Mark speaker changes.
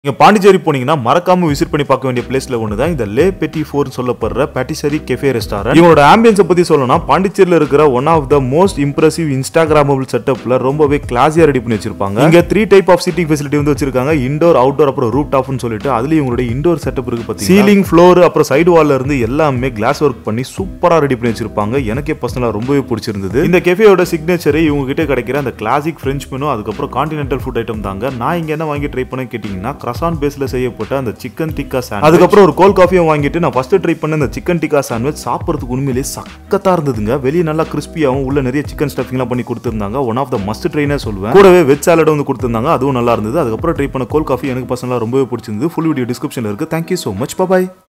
Speaker 1: நீங்க பாண்டிச்சேரி போனீங்கன்னா மறக்காம விசிட் பண்ணி பார்க்க வேண்டிய பிளேஸ்ல ஒன்று தான் இந்த லே பெட்டி ஃபோர் சொல்லப்படுற பேட்டிசரி கெஃபே ரெஸ்டாரண்ட் இவங்களோட ஆம்பியன்ஸை பத்தி சொல்லணும்னா பாண்டிச்சேரியில் இருக்கிற one of the most impressive instagrammable செட்டப்ல ரொம்பவே கிளாஸியா ரெடி பண்ணி வச்சிருப்பாங்க இங்க three type of seating facility வந்து வச்சிருக்காங்க இண்டோர் அவுட்டோர் அப்புறம் ரூப் டாப்னு சொல்லிட்டு அதுலயும் இவங்களுடைய இண்டோர் செட்டப் இருக்கு பார்த்தீங்கன்னா சீலிங் ஃப்ளோர் அப்புறம் சைடு வால்ல இருந்து எல்லாமே கிளாஸ் ஒர்க் பண்ணி சூப்பரா ரெடி பண்ணி வச்சிருப்பாங்க எனக்கே பர்சனலா ரொம்பவே பிடிச்சிருந்தது இந்த கெஃபேயோட சிக்னேச்சர் இவங்க கிட்ட கிடைக்கிற அந்த கிளாசிக் ஃப்ரெஞ்ச் மெனு அதுக்கப்புறம் கான்டினென்டல் ஃபுட் ஐட்டம் தாங்க நான் இங்க என்ன வாங்கி ட்ரை பண்ண கேட்டீங்கன்னா கிரசான் பேஸ்ல செய்யப்பட்ட அந்த சிக்கன் டிக்கா சாண்ட்விச் அதுக்கப்புறம் ஒரு கோல் காஃபியும் வாங்கிட்டு நான் ஃபர்ஸ்ட் ட்ரை பண்ண இந்த சிக்கன் டிக்கா சாண்ட்விச் சாப்பிட்றதுக்கு உண்மையிலேயே சக்கத்தா இருந்ததுங்க வெளியே நல்லா கிறிஸ்பியாகவும் உள்ள நிறைய சிக்கன் ஸ்டஃபிங்லாம் பண்ணி கொடுத்துருந்தாங்க ஒன் ஆஃப் த மஸ்ட் ட்ரைனே சொல்லுவேன் கூடவே வெஜ் சாலட் வந்து கொடுத்துருந்தாங்க அதுவும் நல்லா இருந்தது அதுக்கப்புறம் ட்ரை பண்ண கோல் காஃபி எனக்கு பர்சனலாக ரொம்பவே பிடிச்சிருந்தது ஃபுல் வீடியோ டிஸ்கிரிப்ஷனில் இருக்கு தேங்க்யூ ஸோ மச் பாய்